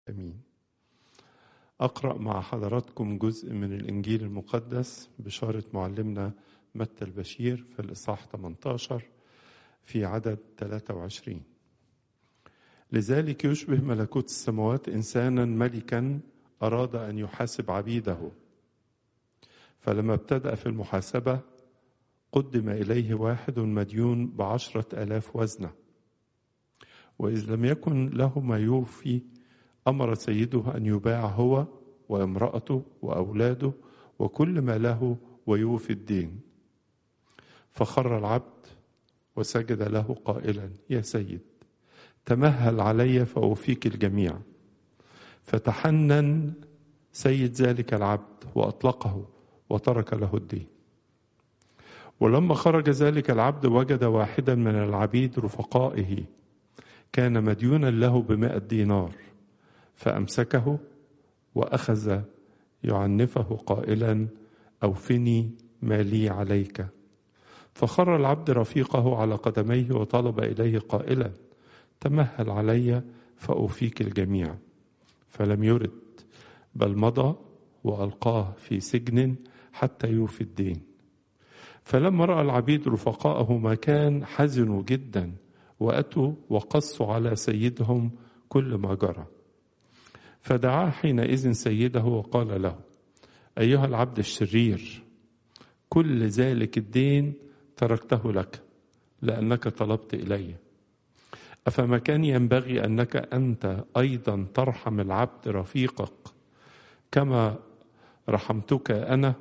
امين اقرا مع حضراتكم جزء من الانجيل المقدس بشاره معلمنا متى البشير في الاصحاح 18 في عدد 23 لذلك يشبه ملكوت السماوات انسانا ملكا اراد ان يحاسب عبيده فلما ابتدا في المحاسبه قدم اليه واحد مديون بعشره الاف وزنه واذ لم يكن له ما يوفي امر سيده ان يباع هو وامراته واولاده وكل ما له ويوفي الدين فخر العبد وسجد له قائلا يا سيد تمهل علي فاوفيك الجميع فتحنن سيد ذلك العبد واطلقه وترك له الدين ولما خرج ذلك العبد وجد واحدا من العبيد رفقائه كان مديونا له بمائة دينار فأمسكه وأخذ يعنفه قائلا أوفني ما لي عليك فخر العبد رفيقه على قدميه وطلب إليه قائلا تمهل علي فأوفيك الجميع فلم يرد بل مضى وألقاه في سجن حتى يوفي الدين فلما رأى العبيد رفقاءه ما كان حزنوا جدا وأتوا وقصوا على سيدهم كل ما جرى فدعا حينئذ سيده وقال له أيها العبد الشرير كل ذلك الدين تركته لك لأنك طلبت إلي أفما كان ينبغي أنك أنت أيضا ترحم العبد رفيقك كما رحمتك أنا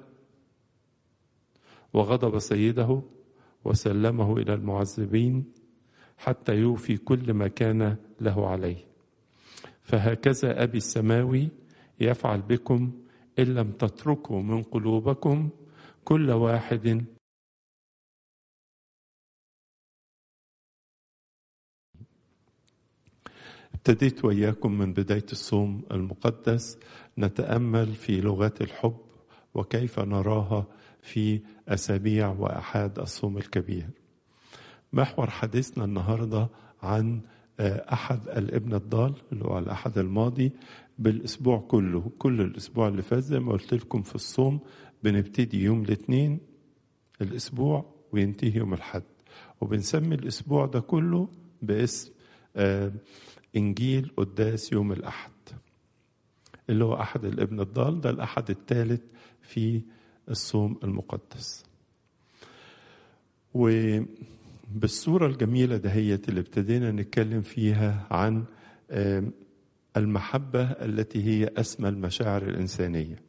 وغضب سيده وسلمه إلى المعذبين حتى يوفي كل ما كان له عليه فهكذا أبي السماوي يفعل بكم إن لم تتركوا من قلوبكم كل واحد ابتديت وإياكم من بداية الصوم المقدس نتأمل في لغات الحب وكيف نراها في أسابيع وأحاد الصوم الكبير محور حديثنا النهاردة عن أحد الابن الضال اللي هو الأحد الماضي بالأسبوع كله كل الأسبوع اللي فات زي ما قلت لكم في الصوم بنبتدي يوم الاثنين الأسبوع وينتهي يوم الحد وبنسمي الأسبوع ده كله باسم إنجيل قداس يوم الأحد اللي هو أحد الابن الضال ده الأحد الثالث في الصوم المقدس وبالصورة الجميلة دهيت اللي ابتدينا نتكلم فيها عن المحبة التي هي أسمى المشاعر الإنسانية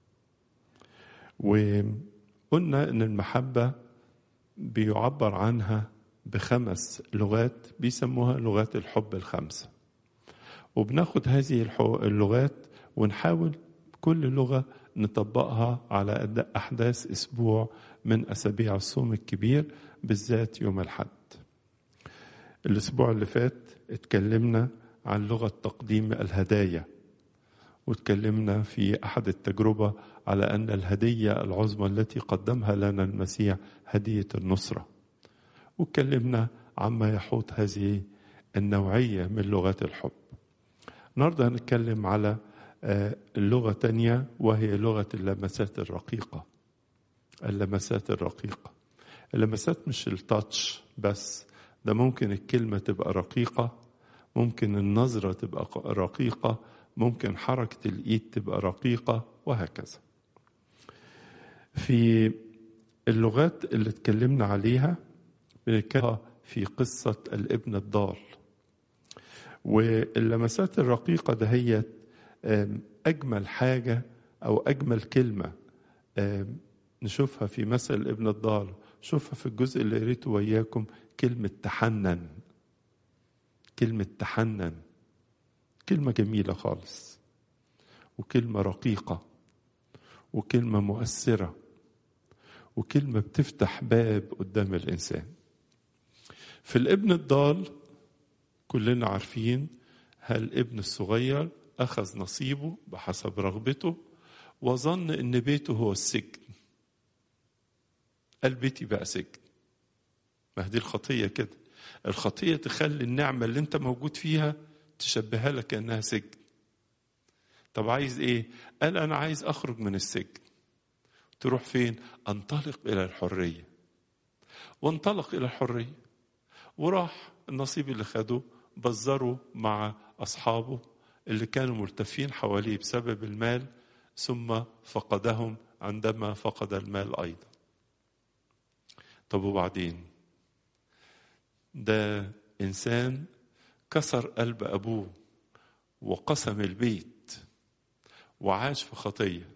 وقلنا أن المحبة بيعبر عنها بخمس لغات بيسموها لغات الحب الخمسة وبناخد هذه اللغات ونحاول كل لغة نطبقها على أحداث أسبوع من أسابيع الصوم الكبير بالذات يوم الحد الأسبوع اللي فات اتكلمنا عن لغة تقديم الهدايا واتكلمنا في أحد التجربة على أن الهدية العظمى التي قدمها لنا المسيح هدية النصرة واتكلمنا عما يحوط هذه النوعية من لغات الحب النهاردة هنتكلم على اللغة تانية وهي لغة اللمسات الرقيقة اللمسات الرقيقة اللمسات مش التاتش بس ده ممكن الكلمة تبقى رقيقة ممكن النظرة تبقى رقيقة ممكن حركة الإيد تبقى رقيقة وهكذا في اللغات اللي اتكلمنا عليها بنتكلم في قصة الابن الضال واللمسات الرقيقة دهيت أجمل حاجة أو أجمل كلمة نشوفها في مثل الابن الضال شوفها في الجزء اللي قريته وياكم كلمة تحنن كلمة تحنن كلمة جميلة خالص وكلمة رقيقة وكلمة مؤثرة وكلمة بتفتح باب قدام الإنسان في الابن الضال كلنا عارفين هل الابن الصغير أخذ نصيبه بحسب رغبته وظن إن بيته هو السجن قال بيتي بقى سجن ما دي الخطية كده الخطية تخلي النعمة اللي انت موجود فيها تشبهها لك كأنها سجن طب عايز ايه قال انا عايز اخرج من السجن تروح فين انطلق الى الحريه وانطلق الى الحريه وراح النصيب اللي خده بزره مع اصحابه اللي كانوا ملتفين حواليه بسبب المال ثم فقدهم عندما فقد المال ايضا طب وبعدين ده انسان كسر قلب ابوه وقسم البيت وعاش في خطيه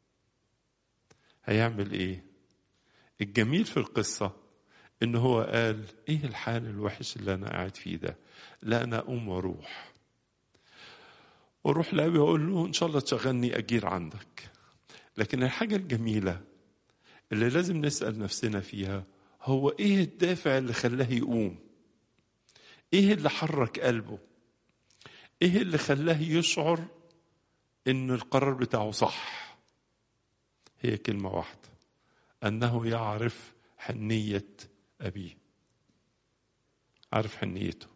هيعمل ايه الجميل في القصه ان هو قال ايه الحال الوحش اللي انا قاعد فيه ده لا انا اقوم واروح واروح لابي واقول له ان شاء الله تشغلني اجير عندك لكن الحاجه الجميله اللي لازم نسال نفسنا فيها هو ايه الدافع اللي خلاه يقوم ايه اللي حرك قلبه ايه اللي خلاه يشعر ان القرار بتاعه صح هي كلمه واحده انه يعرف حنيه ابيه عارف حنيته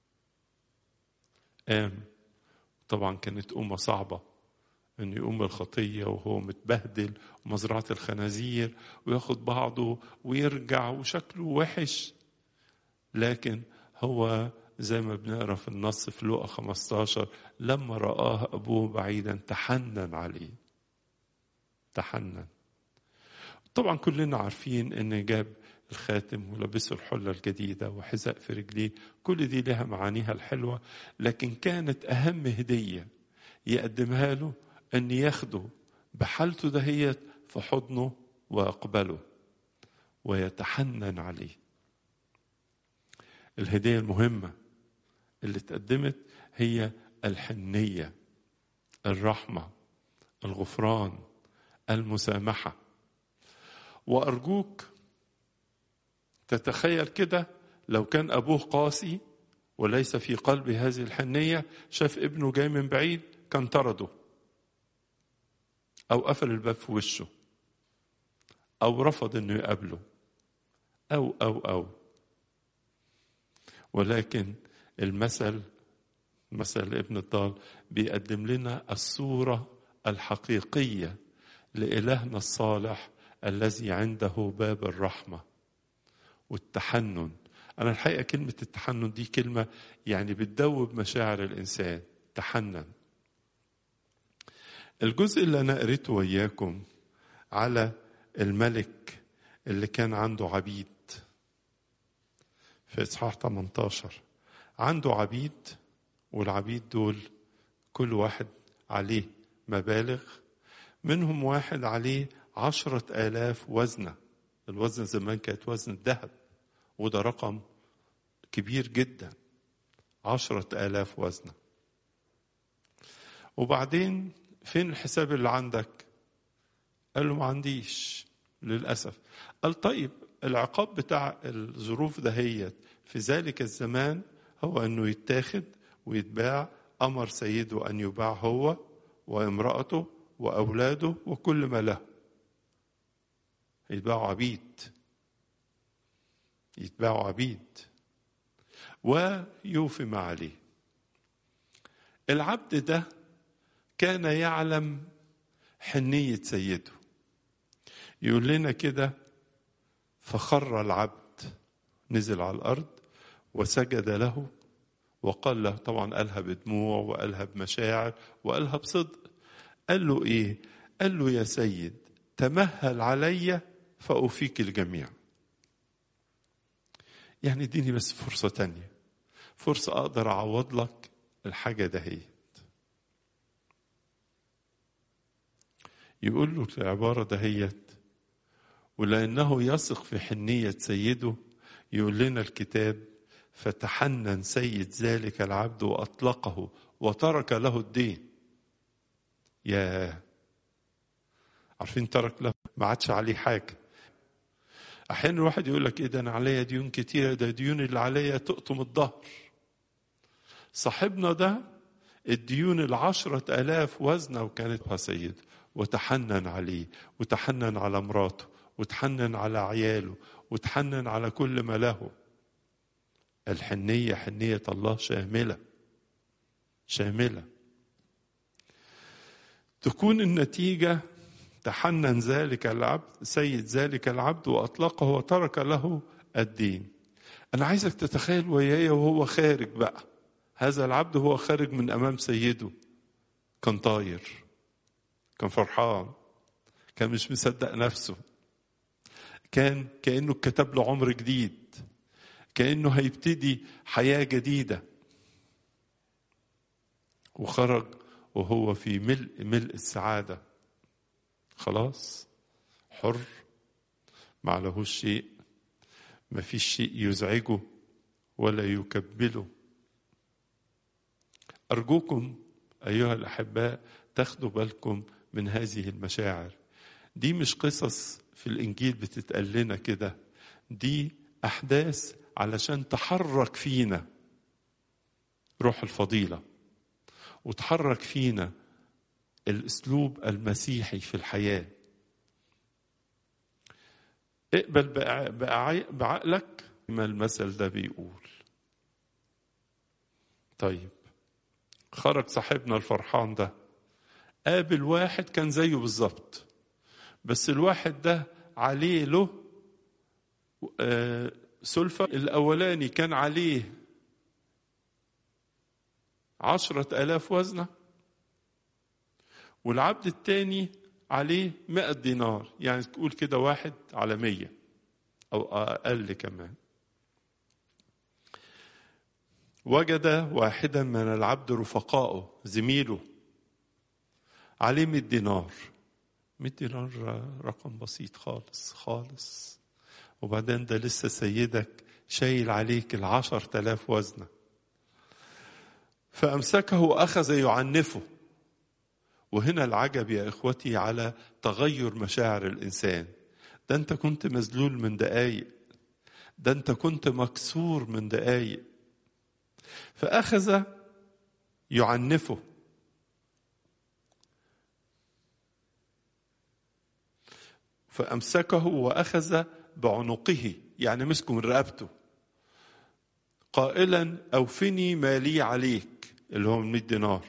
قام طبعا كانت أمة صعبة أن يقوم الخطية وهو متبهدل ومزرعة الخنازير وياخد بعضه ويرجع وشكله وحش لكن هو زي ما بنقرا في النص في لوقا 15 لما رآه أبوه بعيدا تحنن عليه تحنن طبعا كلنا عارفين ان جاب الخاتم ولبسه الحلة الجديدة وحذاء في رجليه كل دي لها معانيها الحلوة لكن كانت أهم هدية يقدمها له أن ياخده بحالته دهيت في حضنه ويقبله ويتحنن عليه الهدية المهمة اللي اتقدمت هي الحنية الرحمة الغفران المسامحة وأرجوك تتخيل كده لو كان أبوه قاسي وليس في قلبه هذه الحنية شاف ابنه جاي من بعيد كان طرده أو قفل الباب في وشه أو رفض إنه يقابله أو أو أو ولكن المثل مثل ابن الضال بيقدم لنا الصورة الحقيقية لإلهنا الصالح الذي عنده باب الرحمه والتحنن أنا الحقيقة كلمة التحنن دي كلمة يعني بتدوب مشاعر الإنسان تحنن الجزء اللي أنا قريته وياكم على الملك اللي كان عنده عبيد في إصحاح 18 عنده عبيد والعبيد دول كل واحد عليه مبالغ منهم واحد عليه عشرة آلاف وزنة الوزن زمان كانت وزن الذهب وده رقم كبير جدا عشرة آلاف وزنة وبعدين فين الحساب اللي عندك قال له ما عنديش للأسف قال طيب العقاب بتاع الظروف دهيت في ذلك الزمان هو أنه يتاخد ويتباع أمر سيده أن يباع هو وامرأته وأولاده وكل ما له يتباعوا عبيد يتباعوا عبيد ويوفي ما عليه العبد ده كان يعلم حنية سيده يقول لنا كده فخر العبد نزل على الأرض وسجد له وقال له طبعا قالها بدموع وقالها بمشاعر وقالها بصدق قال له ايه قال له يا سيد تمهل علي فأوفيك الجميع يعني اديني بس فرصة تانية فرصة أقدر أعوض لك الحاجة دهيت يقول له العبارة دهيت ولأنه يثق في حنية سيده يقول لنا الكتاب فتحنن سيد ذلك العبد وأطلقه وترك له الدين يا عارفين ترك له ما عادش عليه حاجة أحيانا الواحد يقول لك إيه ده أنا عليا ديون كتيرة ده ديون اللي عليا تقطم الظهر صاحبنا ده الديون العشرة آلاف وزنة وكانت سيد وتحنن عليه وتحنن على مراته وتحنن على عياله وتحنن على كل ما له الحنية حنية الله شاملة شاملة تكون النتيجة تحنن ذلك العبد سيد ذلك العبد وأطلقه وترك له الدين أنا عايزك تتخيل وياي وهو خارج بقى هذا العبد هو خارج من أمام سيده كان طاير كان فرحان كان مش مصدق نفسه كان كأنه كتب له عمر جديد كأنه هيبتدي حياة جديدة وخرج وهو في ملء ملء السعادة خلاص حر ما عليهوش شيء ما فيش شيء يزعجه ولا يكبله أرجوكم أيها الأحباء تاخدوا بالكم من هذه المشاعر دي مش قصص في الإنجيل بتتقال لنا كده دي أحداث علشان تحرك فينا روح الفضيلة وتحرك فينا الأسلوب المسيحي في الحياة اقبل بعقلك ما المثل ده بيقول طيب خرج صاحبنا الفرحان ده قابل واحد كان زيه بالظبط بس الواحد ده عليه له سلفة الأولاني كان عليه عشرة آلاف وزنة والعبد الثاني عليه مئة دينار يعني تقول كده واحد على مية أو أقل كمان وجد واحدا من العبد رفقائه زميله عليه 100 دينار 100 دينار رقم بسيط خالص خالص وبعدين ده لسه سيدك شايل عليك العشر تلاف وزنة فأمسكه وأخذ يعنفه وهنا العجب يا إخوتي على تغير مشاعر الإنسان ده أنت كنت مذلول من دقايق ده أنت كنت مكسور من دقايق فأخذ يعنفه فأمسكه وأخذ بعنقه يعني مسكه من رقبته قائلا أوفني ما لي عليك اللي هو 100 دينار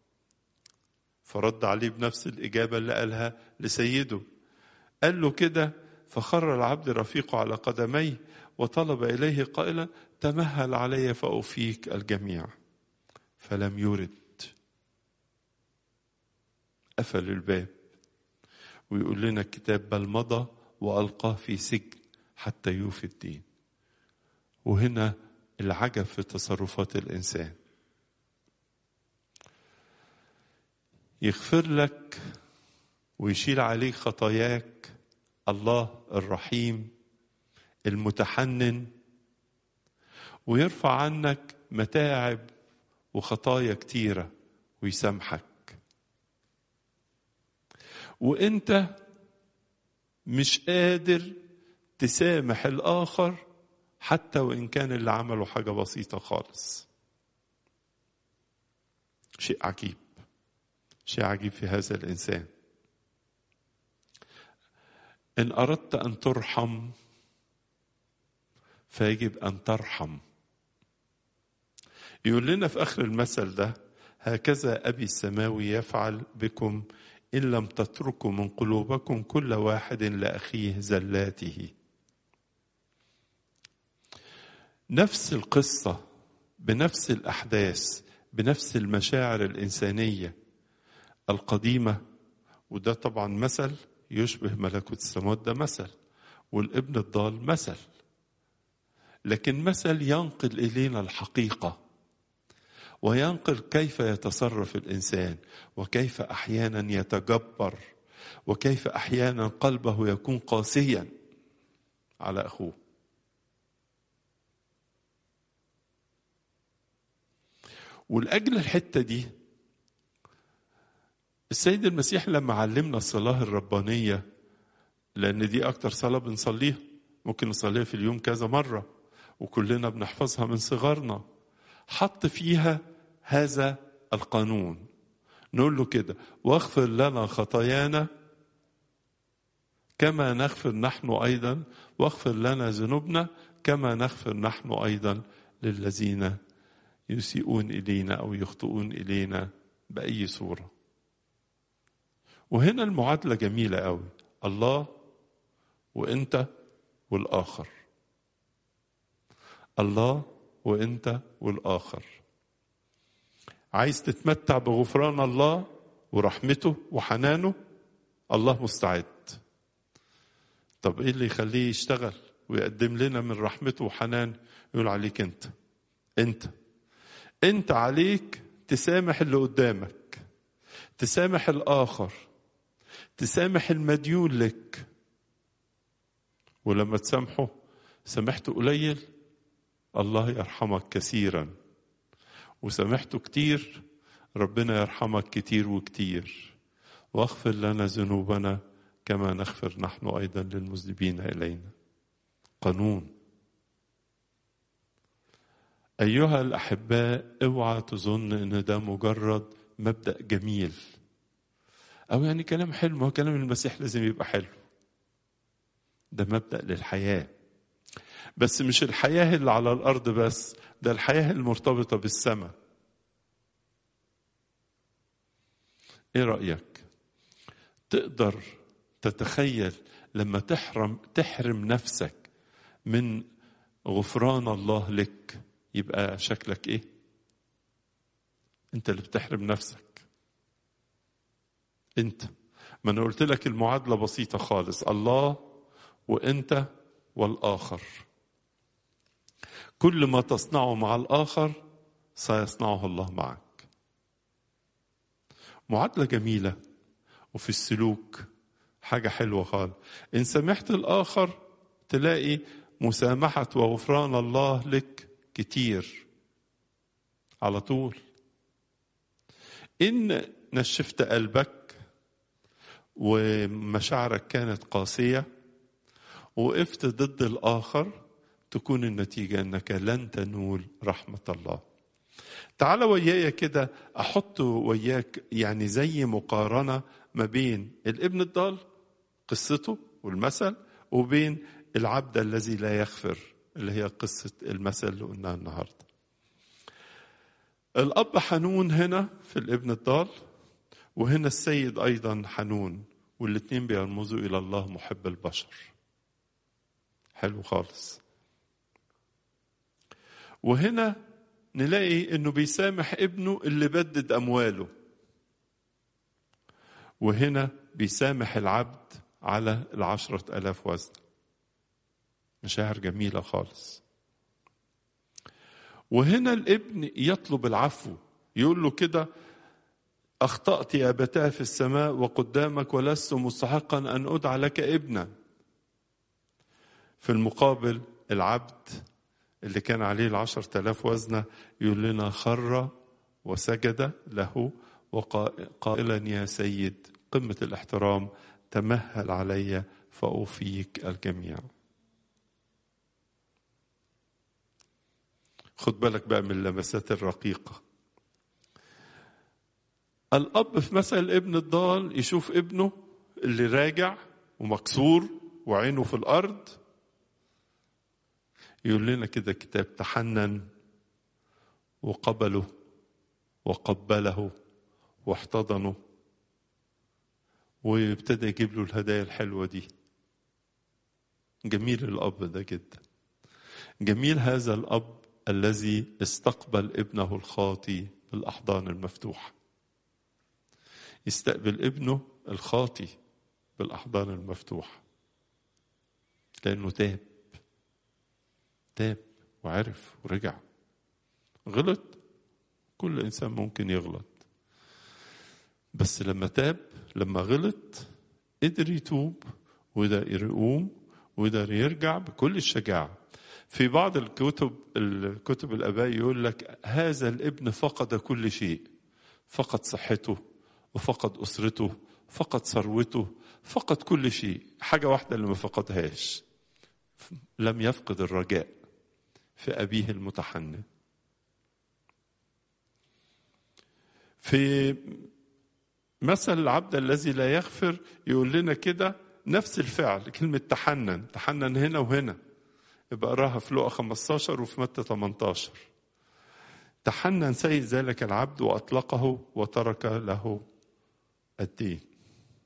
فرد عليه بنفس الإجابة اللي قالها لسيده قال له كده فخر العبد رفيقه على قدميه وطلب إليه قائلا تمهل علي فأوفيك الجميع فلم يرد قفل الباب ويقول لنا الكتاب بل مضى وألقاه في سجن حتى يوفي الدين وهنا العجب في تصرفات الإنسان يغفر لك ويشيل عليك خطاياك الله الرحيم المتحنن ويرفع عنك متاعب وخطايا كتيرة ويسامحك وانت مش قادر تسامح الآخر حتى وإن كان اللي عمله حاجة بسيطة خالص شيء عجيب شيء عجيب في هذا الإنسان إن أردت أن ترحم فيجب أن ترحم يقول لنا في آخر المثل ده هكذا أبي السماوي يفعل بكم إن لم تتركوا من قلوبكم كل واحد لأخيه زلاته نفس القصة بنفس الأحداث بنفس المشاعر الإنسانية القديمة وده طبعا مثل يشبه ملكوت السماوات ده مثل والابن الضال مثل لكن مثل ينقل إلينا الحقيقة وينقل كيف يتصرف الإنسان وكيف أحيانا يتجبر وكيف أحيانا قلبه يكون قاسيا على أخوه ولأجل الحتة دي السيد المسيح لما علمنا الصلاة الربانية لأن دي أكتر صلاة بنصليها ممكن نصليها في اليوم كذا مرة وكلنا بنحفظها من صغرنا حط فيها هذا القانون نقول له كده واغفر لنا خطايانا كما نغفر نحن أيضا واغفر لنا ذنوبنا كما نغفر نحن أيضا للذين يسيئون إلينا أو يخطئون إلينا بأي صورة وهنا المعادلة جميلة قوي الله وانت والاخر الله وانت والاخر عايز تتمتع بغفران الله ورحمته وحنانه الله مستعد طب ايه اللي يخليه يشتغل ويقدم لنا من رحمته وحنان يقول عليك انت انت انت عليك تسامح اللي قدامك تسامح الاخر تسامح المديون لك ولما تسامحه سامحته قليل الله يرحمك كثيرا وسامحته كتير ربنا يرحمك كتير وكتير واغفر لنا ذنوبنا كما نغفر نحن ايضا للمذنبين الينا قانون ايها الاحباء اوعى تظن ان ده مجرد مبدا جميل او يعني كلام حلو ما هو كلام المسيح لازم يبقى حلو ده مبدا للحياه بس مش الحياه اللي على الارض بس ده الحياه المرتبطه بالسماء ايه رايك تقدر تتخيل لما تحرم تحرم نفسك من غفران الله لك يبقى شكلك ايه انت اللي بتحرم نفسك انت ما انا قلت لك المعادله بسيطه خالص الله وانت والاخر كل ما تصنعه مع الاخر سيصنعه الله معك معادله جميله وفي السلوك حاجه حلوه خالص ان سمحت الاخر تلاقي مسامحه وغفران الله لك كتير على طول ان نشفت قلبك ومشاعرك كانت قاسيه وقفت ضد الاخر تكون النتيجه انك لن تنول رحمه الله تعال ويايا كده احط وياك يعني زي مقارنه ما بين الابن الضال قصته والمثل وبين العبد الذي لا يغفر اللي هي قصه المثل اللي قلناها النهارده الاب حنون هنا في الابن الضال وهنا السيد ايضا حنون والاثنين بيرمزوا الى الله محب البشر حلو خالص وهنا نلاقي انه بيسامح ابنه اللي بدد امواله وهنا بيسامح العبد على العشرة ألاف وزن مشاعر جميلة خالص وهنا الابن يطلب العفو يقول له كده أخطأت يا أبتاه في السماء وقدامك ولست مستحقا أن أدعى لك ابنا في المقابل العبد اللي كان عليه العشرة آلاف وزنة يقول لنا خر وسجد له وقائلا يا سيد قمة الاحترام تمهل علي فأوفيك الجميع خد بالك بقى من اللمسات الرقيقة الأب في مثل الابن الضال يشوف ابنه اللي راجع ومكسور وعينه في الأرض يقول لنا كده كتاب تحنن وقبله وقبله واحتضنه وابتدى يجيب له الهدايا الحلوة دي جميل الأب ده جدا جميل هذا الأب الذي استقبل ابنه الخاطي بالأحضان المفتوحة يستقبل ابنه الخاطي بالأحضان المفتوحة لأنه تاب تاب وعرف ورجع غلط كل إنسان ممكن يغلط بس لما تاب لما غلط قدر يتوب وقدر يقوم وقدر يرجع بكل الشجاعة في بعض الكتب الكتب الآباء يقول لك هذا الابن فقد كل شيء فقد صحته وفقد أسرته فقد ثروته فقد كل شيء حاجة واحدة اللي ما فقدهاش لم يفقد الرجاء في أبيه المتحنن في مثل العبد الذي لا يغفر يقول لنا كده نفس الفعل كلمة تحنن تحنن هنا وهنا يبقى قراها في لقا 15 وفي متى 18 تحنن سيد ذلك العبد وأطلقه وترك له الدين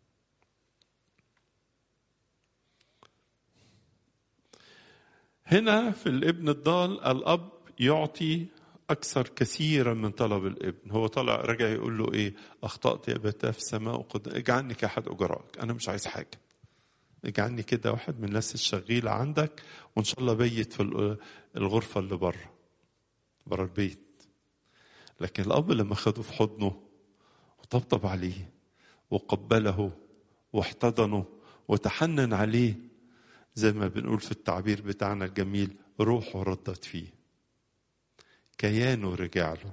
هنا في الابن الضال الاب يعطي اكثر كثيرا من طلب الابن هو طلع رجع يقول له ايه اخطات يا ابتاه في السماء وقد اجعلني كاحد اجرائك انا مش عايز حاجه اجعلني كده واحد من الناس الشغيله عندك وان شاء الله بيت في الغرفه اللي بره بره البيت لكن الاب لما خده في حضنه وطبطب عليه وقبله واحتضنه وتحنن عليه زي ما بنقول في التعبير بتاعنا الجميل روحه ردت فيه كيانه رجع له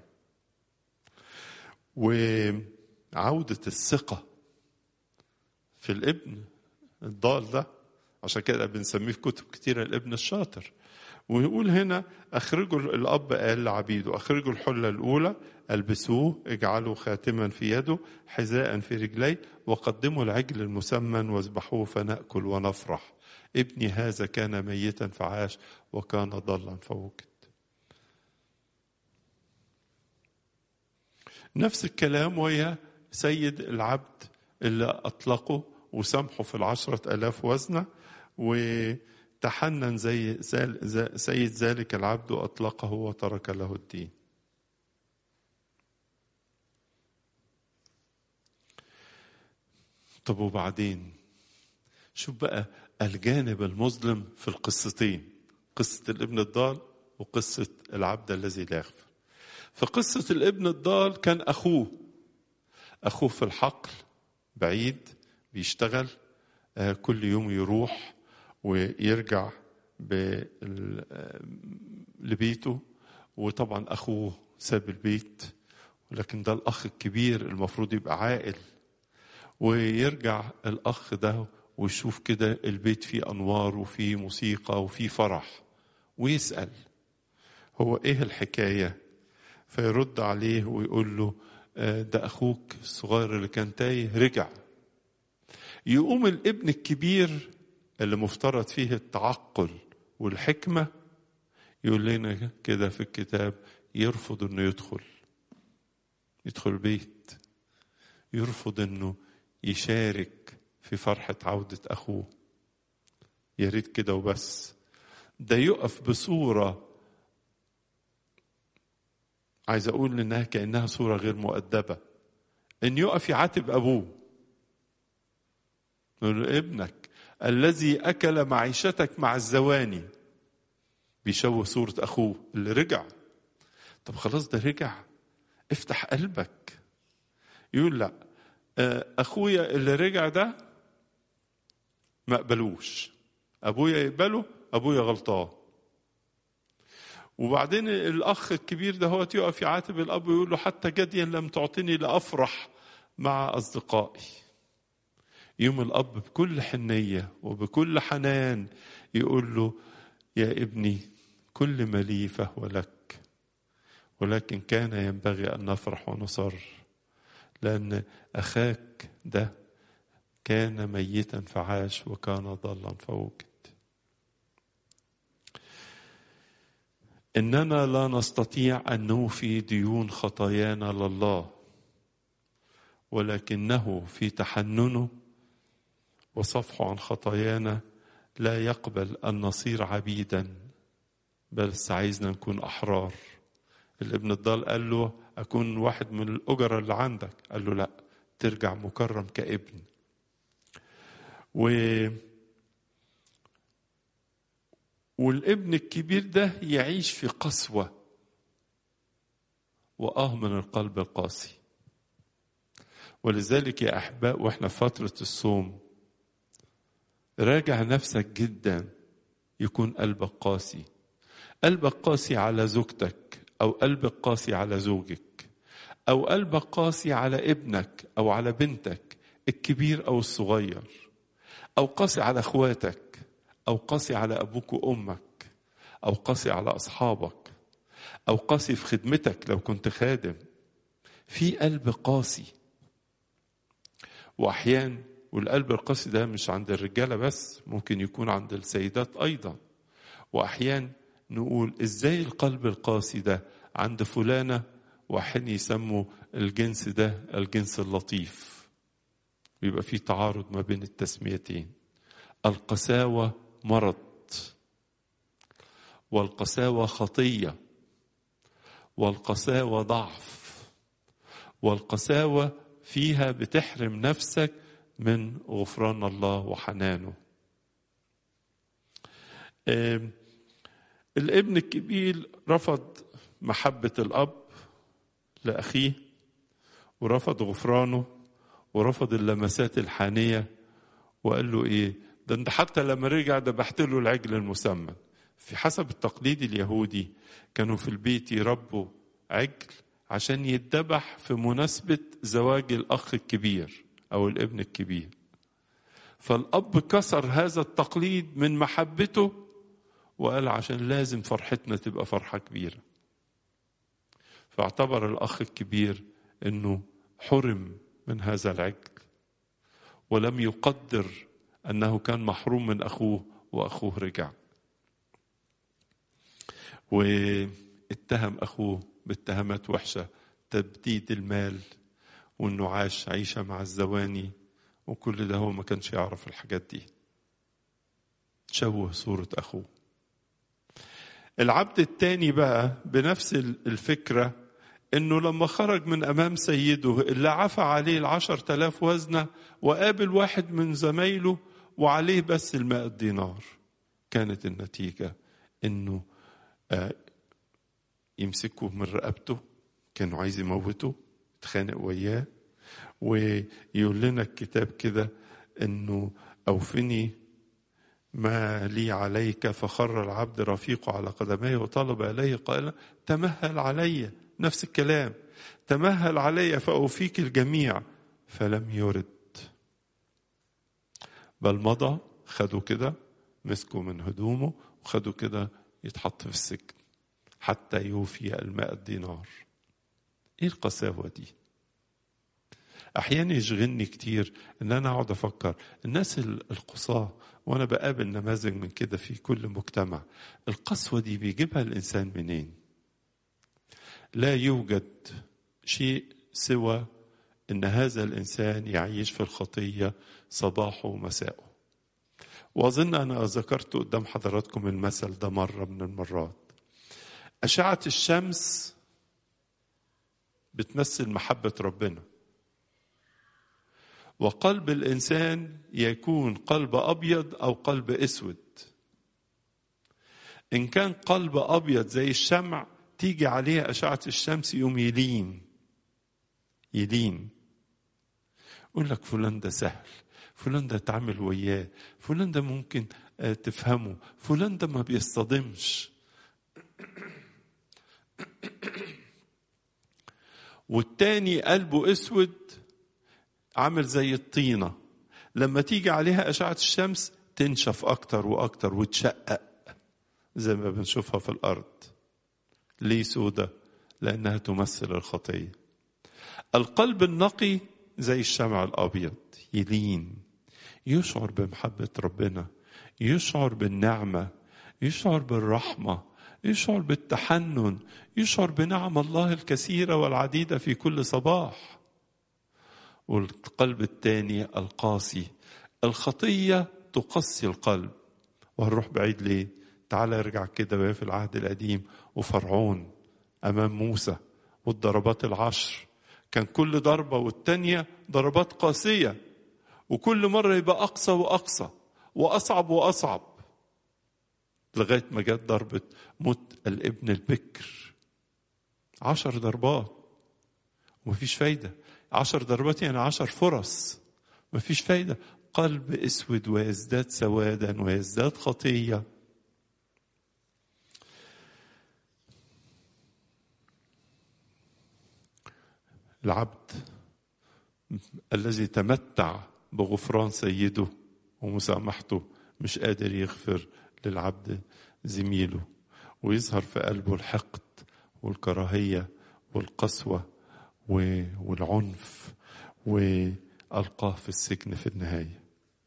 وعودة الثقة في الابن الضال ده عشان كده بنسميه في كتب كتيرة الابن الشاطر ويقول هنا اخرجوا الاب قال لعبيده اخرجوا الحله الاولى البسوه اجعلوا خاتما في يده حذاء في رجليه وقدموا العجل المسمن واذبحوه فناكل ونفرح ابني هذا كان ميتا فعاش وكان ضلا فوجد نفس الكلام ويا سيد العبد اللي أطلقه وسامحه في العشرة ألاف وزنة وتحنن زي سيد ذلك العبد وأطلقه وترك له الدين طب وبعدين شوف بقى الجانب المظلم في القصتين قصة الابن الضال وقصة العبد الذي لا يغفر في قصة الابن الضال كان أخوه أخوه في الحقل بعيد بيشتغل كل يوم يروح ويرجع لبيته وطبعا أخوه ساب البيت ولكن ده الأخ الكبير المفروض يبقى عاقل ويرجع الأخ ده ويشوف كده البيت فيه أنوار وفيه موسيقى وفيه فرح ويسأل هو إيه الحكاية فيرد عليه ويقول له ده أخوك الصغير اللي كان تايه رجع يقوم الابن الكبير اللي مفترض فيه التعقل والحكمة يقول لنا كده في الكتاب يرفض انه يدخل يدخل البيت يرفض انه يشارك في فرحة عودة أخوه يا ريت كده وبس ده يقف بصورة عايز أقول إنها كأنها صورة غير مؤدبة إن يقف يعاتب أبوه يقول ابنك الذي أكل معيشتك مع الزواني بيشوه صورة أخوه اللي رجع طب خلاص ده رجع افتح قلبك يقول لا أخويا اللي رجع ده ما قبلوش ابويا يقبله ابويا غلطان وبعدين الاخ الكبير ده هو يقف يعاتب الاب ويقول له حتى جديا لم تعطني لافرح مع اصدقائي يوم الاب بكل حنيه وبكل حنان يقول له يا ابني كل ما لي فهو لك ولكن كان ينبغي ان نفرح ونصر لان اخاك ده كان ميتا فعاش وكان ضالا فوجد اننا لا نستطيع ان نوفي ديون خطايانا لله ولكنه في تحننه وصفحه عن خطايانا لا يقبل ان نصير عبيدا بل عايزنا نكون احرار الابن الضال قال له اكون واحد من الاجر اللي عندك قال له لا ترجع مكرم كابن و والابن الكبير ده يعيش في قسوة وآه من القلب القاسي ولذلك يا أحباء وإحنا في فترة الصوم راجع نفسك جدا يكون قلبك قاسي قلبك قاسي على زوجتك أو قلبك قاسي على زوجك أو قلبك قاسي على ابنك أو على بنتك الكبير أو الصغير أو قاسي على إخواتك أو قاسي على أبوك وأمك أو قاسي على أصحابك أو قاسي في خدمتك لو كنت خادم في قلب قاسي وأحيان والقلب القاسي ده مش عند الرجالة بس ممكن يكون عند السيدات أيضا وأحيان نقول إزاي القلب القاسي ده عند فلانة وأحيان يسموا الجنس ده الجنس اللطيف بيبقى في تعارض ما بين التسميتين القساوة مرض والقساوة خطية والقساوة ضعف والقساوة فيها بتحرم نفسك من غفران الله وحنانه الابن الكبير رفض محبة الأب لأخيه ورفض غفرانه ورفض اللمسات الحانية وقال له إيه ده انت حتى لما رجع ذبحت له العجل المسمن في حسب التقليد اليهودي كانوا في البيت يربوا عجل عشان يتذبح في مناسبة زواج الأخ الكبير أو الابن الكبير فالأب كسر هذا التقليد من محبته وقال عشان لازم فرحتنا تبقى فرحة كبيرة فاعتبر الأخ الكبير أنه حرم من هذا العجل ولم يقدر أنه كان محروم من أخوه وأخوه رجع واتهم أخوه باتهامات وحشة تبديد المال وأنه عاش عيشة مع الزواني وكل ده هو ما كانش يعرف الحاجات دي شوه صورة أخوه العبد التاني بقى بنفس الفكرة انه لما خرج من امام سيده اللي عفى عليه العشر تلاف وزنة وقابل واحد من زمايله وعليه بس المائة دينار كانت النتيجة انه يمسكه من رقبته كانوا عايز يموته يتخانق وياه ويقول لنا الكتاب كده انه اوفني ما لي عليك فخر العبد رفيقه على قدميه وطلب اليه قائلا تمهل علي نفس الكلام تمهل علي فاوفيك الجميع فلم يرد بل مضى خدوا كده مسكوا من هدومه وخدوا كده يتحط في السجن حتى يوفي المائة دينار ايه القساوة دي احيانا يشغلني كتير ان انا اقعد افكر الناس القصاة وانا بقابل نماذج من كده في كل مجتمع القسوة دي بيجيبها الانسان منين لا يوجد شيء سوى ان هذا الانسان يعيش في الخطية صباحه ومساءه واظن انا ذكرت قدام حضراتكم المثل ده مرة من المرات أشعة الشمس بتمثل محبة ربنا وقلب الإنسان يكون قلب أبيض أو قلب أسود إن كان قلب أبيض زي الشمع تيجي عليه أشعة الشمس يوم يلين يلين يقول لك فلان ده سهل فلان ده تعمل وياه فلان ده ممكن تفهمه فلان ده ما بيصطدمش والتاني قلبه اسود عامل زي الطينة لما تيجي عليها أشعة الشمس تنشف أكتر وأكتر وتشقق زي ما بنشوفها في الأرض ليه سودة لأنها تمثل الخطية القلب النقي زي الشمع الأبيض يلين يشعر بمحبة ربنا يشعر بالنعمة يشعر بالرحمة يشعر بالتحنن يشعر بنعم الله الكثيرة والعديدة في كل صباح والقلب الثاني القاسي الخطية تقسي القلب وهنروح بعيد ليه تعال ارجع كده وهي في العهد القديم وفرعون أمام موسى والضربات العشر كان كل ضربة والتانية ضربات قاسية وكل مرة يبقى أقصى وأقصى وأصعب وأصعب لغاية ما جت ضربة موت الابن البكر عشر ضربات ومفيش فايدة عشر ضربات يعني عشر فرص مفيش فايدة قلب اسود ويزداد سوادا ويزداد خطية العبد الذي تمتع بغفران سيده ومسامحته مش قادر يغفر للعبد زميله ويظهر في قلبه الحقد والكراهية والقسوة والعنف وألقاه في السجن في النهاية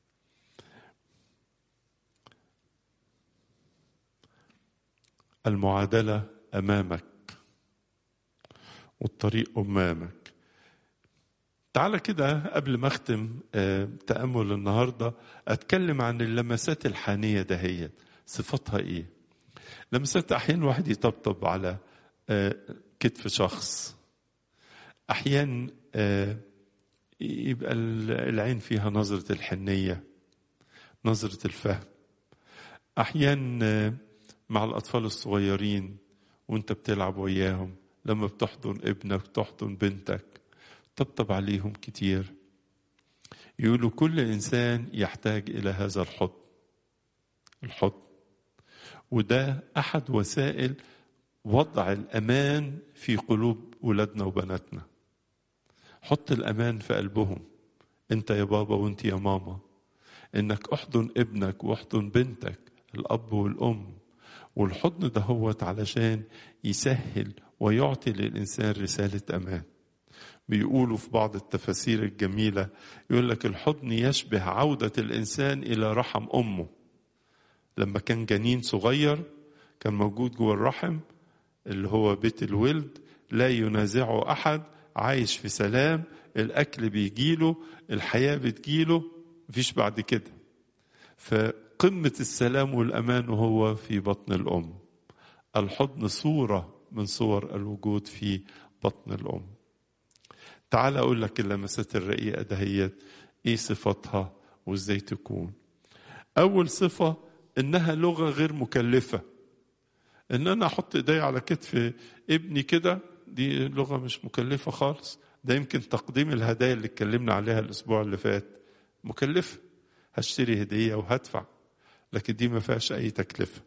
المعادلة أمامك والطريق أمامك تعالى كده قبل ما أختم تأمل النهاردة أتكلم عن اللمسات الحانية دهيت صفتها إيه لمسات أحيانا الواحد يطبطب على كتف شخص أحيانا يبقى العين فيها نظرة الحنية نظرة الفهم أحيانا مع الأطفال الصغيرين وانت بتلعب وياهم لما بتحضن ابنك بتحضن بنتك طبطب عليهم كتير يقولوا كل إنسان يحتاج إلى هذا الحضن الحضن وده أحد وسائل وضع الأمان في قلوب ولادنا وبناتنا حط الأمان في قلبهم أنت يا بابا وأنت يا ماما إنك أحضن ابنك وأحضن بنتك الأب والأم والحضن ده هو علشان يسهل ويعطي للإنسان رسالة أمان بيقولوا في بعض التفاسير الجميلة يقول لك الحضن يشبه عودة الإنسان إلى رحم أمه لما كان جنين صغير كان موجود جوه الرحم اللي هو بيت الولد لا ينازعه أحد عايش في سلام الأكل بيجيله الحياة بتجيله مفيش بعد كده فقمة السلام والأمان وهو في بطن الأم الحضن صورة من صور الوجود في بطن الأم تعال أقول لك اللمسات الرقيقة دهيت إيه صفاتها وإزاي تكون أول صفة إنها لغة غير مكلفة إن أنا أحط إيدي على كتف ابني كده دي لغة مش مكلفة خالص ده يمكن تقديم الهدايا اللي اتكلمنا عليها الأسبوع اللي فات مكلفة هشتري هدية وهدفع لكن دي ما فيهاش أي تكلفة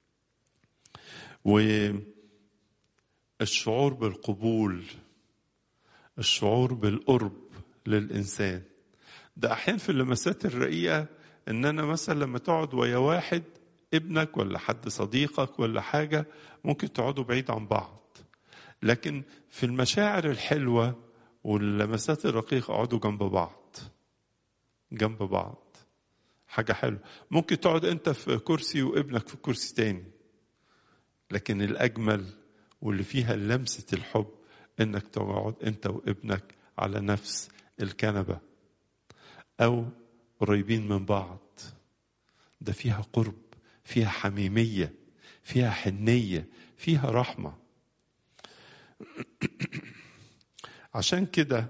والشعور بالقبول الشعور بالقرب للإنسان ده أحيانا في اللمسات الرقيقة إن أنا مثلا لما تقعد ويا واحد ابنك ولا حد صديقك ولا حاجة ممكن تقعدوا بعيد عن بعض لكن في المشاعر الحلوة واللمسات الرقيقة اقعدوا جنب بعض جنب بعض حاجة حلوة ممكن تقعد أنت في كرسي وابنك في كرسي تاني لكن الأجمل واللي فيها لمسة الحب إنك تقعد أنت وابنك على نفس الكنبة أو قريبين من بعض ده فيها قرب فيها حميمية فيها حنية فيها رحمة عشان كده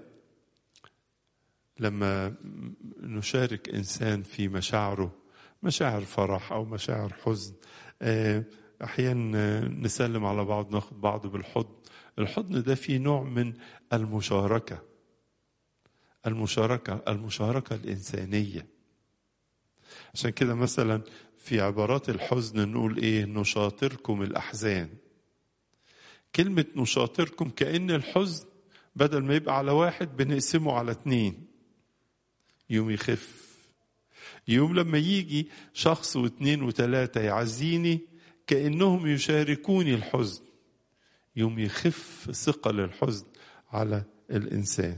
لما نشارك انسان في مشاعره مشاعر فرح او مشاعر حزن احيانا نسلم على بعض ناخد بعض بالحضن الحضن ده فيه نوع من المشاركه المشاركه المشاركه الانسانيه عشان كده مثلا في عبارات الحزن نقول ايه نشاطركم الاحزان كلمه نشاطركم كان الحزن بدل ما يبقى على واحد بنقسمه على اتنين يوم يخف يوم لما يجي شخص واثنين وثلاثة يعزيني كأنهم يشاركوني الحزن يوم يخف ثقل الحزن على الإنسان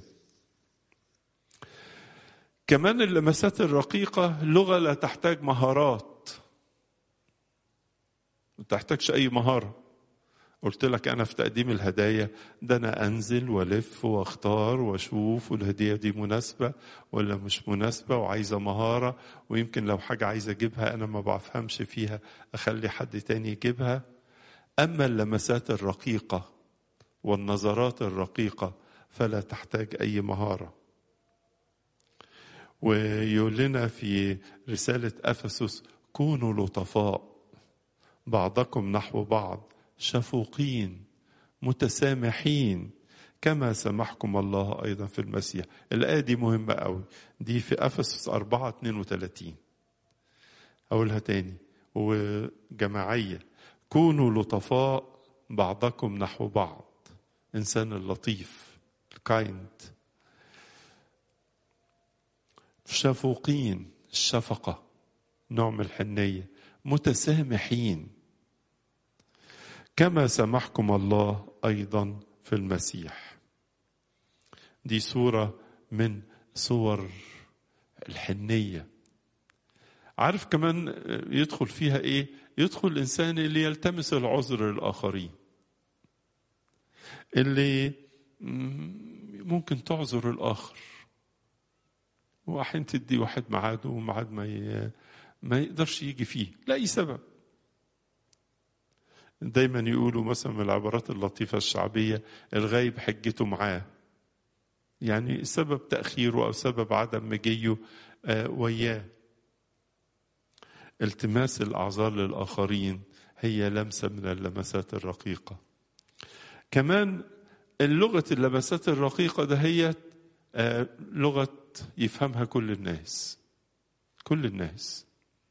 كمان اللمسات الرقيقة لغة لا تحتاج مهارات ما تحتاجش أي مهارة قلت لك أنا في تقديم الهدايا ده أنا أنزل وألف وأختار وأشوف والهدية دي مناسبة ولا مش مناسبة وعايزة مهارة ويمكن لو حاجة عايزة أجيبها أنا ما بعرفهمش فيها أخلي حد تاني يجيبها أما اللمسات الرقيقة والنظرات الرقيقة فلا تحتاج أي مهارة ويقول لنا في رسالة أفسس كونوا لطفاء بعضكم نحو بعض شفوقين متسامحين كما سمحكم الله أيضا في المسيح الآية دي مهمة قوي دي في أفسس 4 32 أقولها تاني وجماعية كونوا لطفاء بعضكم نحو بعض إنسان اللطيف الكايند شفوقين الشفقة نوع من الحنية متسامحين كما سمحكم الله ايضا في المسيح دي صوره من صور الحنيه عارف كمان يدخل فيها ايه يدخل الانسان اللي يلتمس العذر للاخرين اللي ممكن تعذر الاخر واحيانا تدي واحد ميعاده وميعاد ما ي... ما يقدرش يجي فيه لاي سبب دايما يقولوا مثلا من العبارات اللطيفة الشعبية الغايب حجته معاه يعني سبب تأخيره أو سبب عدم مجيه آه وياه التماس الأعذار للآخرين هي لمسة من اللمسات الرقيقة كمان اللغة اللمسات الرقيقة ده هي آه لغة يفهمها كل الناس كل الناس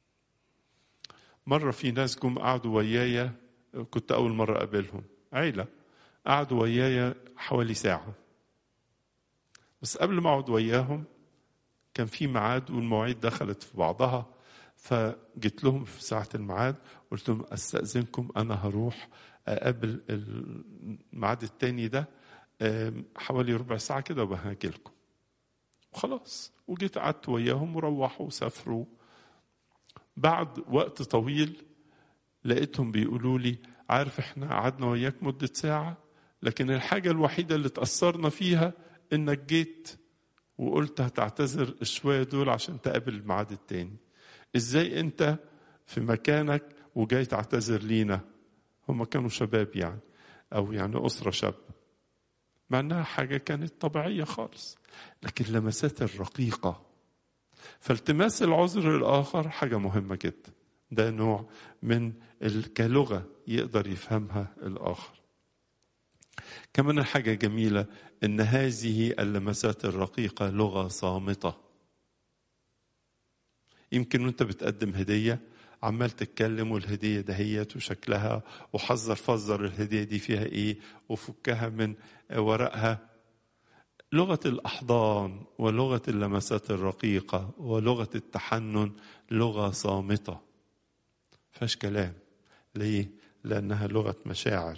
مرة في ناس جم قعدوا ويايا كنت أول مرة أقابلهم عيلة قعدوا ويايا حوالي ساعة بس قبل ما أقعد وياهم كان في ميعاد والمواعيد دخلت في بعضها فجيت لهم في ساعة الميعاد قلت لهم أستأذنكم أنا هروح أقابل الميعاد التاني ده حوالي ربع ساعة كده وبهاجي لكم وخلاص وجيت قعدت وياهم وروحوا وسافروا بعد وقت طويل لقيتهم بيقولوا لي عارف احنا قعدنا وياك مدة ساعة لكن الحاجة الوحيدة اللي تأثرنا فيها انك جيت وقلت هتعتذر الشوية دول عشان تقابل الميعاد التاني ازاي انت في مكانك وجاي تعتذر لينا هم كانوا شباب يعني او يعني اسرة شابة مع انها حاجة كانت طبيعية خالص لكن لمسات الرقيقة فالتماس العذر الآخر حاجة مهمة جدا ده نوع من كلغة يقدر يفهمها الآخر كمان الحاجة جميلة إن هذه اللمسات الرقيقة لغة صامتة يمكن وانت بتقدم هدية عمال تتكلم والهدية دهيت وشكلها وحذر فزر الهدية دي فيها ايه وفكها من ورقها لغة الأحضان ولغة اللمسات الرقيقة ولغة التحنن لغة صامتة فيهاش كلام ليه؟ لأنها لغة مشاعر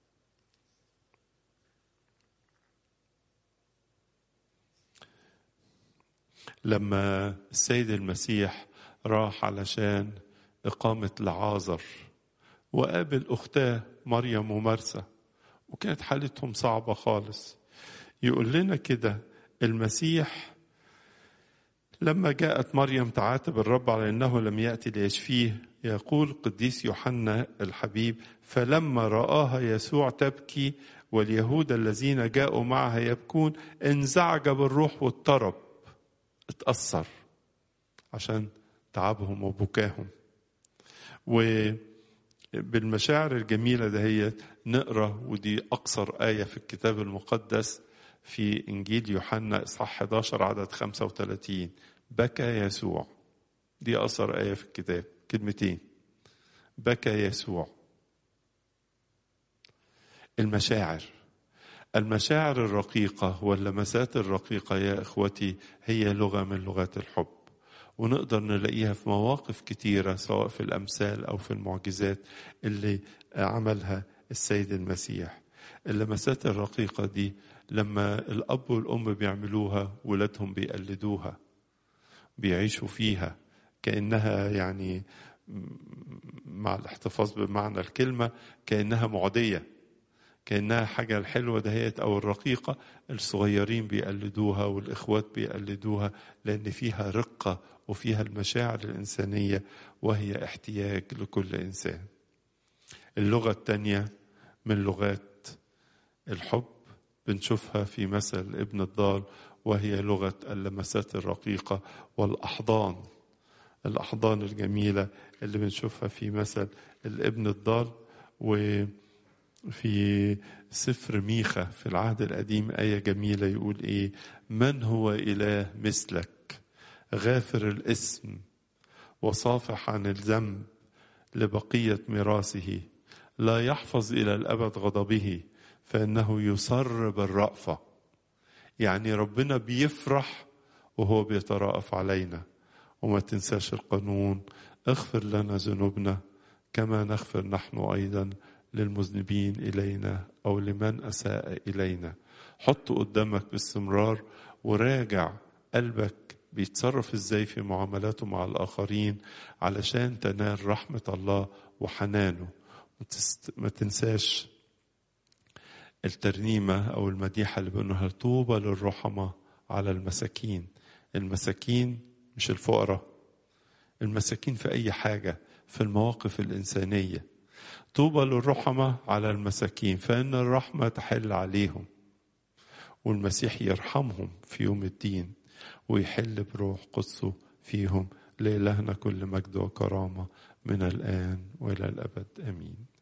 لما السيد المسيح راح علشان إقامة لعازر وقابل أختاه مريم ومرسى وكانت حالتهم صعبة خالص يقول لنا كده المسيح لما جاءت مريم تعاتب الرب على انه لم ياتي ليشفيه يقول قديس يوحنا الحبيب فلما راها يسوع تبكي واليهود الذين جاءوا معها يبكون انزعج بالروح واضطرب اتاثر عشان تعبهم وبكاهم وبالمشاعر الجميله دهيت نقرا ودي اقصر ايه في الكتاب المقدس في إنجيل يوحنا إصحاح 11 عدد 35 بكى يسوع دي أقصر آية في الكتاب كلمتين بكى يسوع المشاعر المشاعر الرقيقة واللمسات الرقيقة يا إخوتي هي لغة من لغات الحب ونقدر نلاقيها في مواقف كتيرة سواء في الأمثال أو في المعجزات اللي عملها السيد المسيح اللمسات الرقيقة دي لما الأب والأم بيعملوها ولادهم بيقلدوها بيعيشوا فيها كأنها يعني مع الاحتفاظ بمعنى الكلمة كأنها معدية كأنها حاجة الحلوة دهيت أو الرقيقة الصغيرين بيقلدوها والإخوات بيقلدوها لأن فيها رقة وفيها المشاعر الإنسانية وهي احتياج لكل إنسان اللغة الثانية من لغات الحب بنشوفها في مثل ابن الضال وهي لغة اللمسات الرقيقة والأحضان الأحضان الجميلة اللي بنشوفها في مثل الابن الضال وفي سفر ميخا في العهد القديم آية جميلة يقول إيه من هو إله مثلك غافر الاسم وصافح عن الذنب لبقية ميراثه لا يحفظ إلى الأبد غضبه فإنه يصر بالرأفة يعني ربنا بيفرح وهو بيترأف علينا وما تنساش القانون اغفر لنا ذنوبنا كما نغفر نحن أيضا للمذنبين إلينا أو لمن أساء إلينا حط قدامك باستمرار وراجع قلبك بيتصرف ازاي في معاملاته مع الآخرين علشان تنال رحمة الله وحنانه ما تنساش الترنيمة أو المديحة اللي بنقولها طوبى للرحمة على المساكين المساكين مش الفقراء المساكين في أي حاجة في المواقف الإنسانية طوبى للرحمة على المساكين فإن الرحمة تحل عليهم والمسيح يرحمهم في يوم الدين ويحل بروح قدسه فيهم لإلهنا كل مجد وكرامة من الآن وإلى الأبد آمين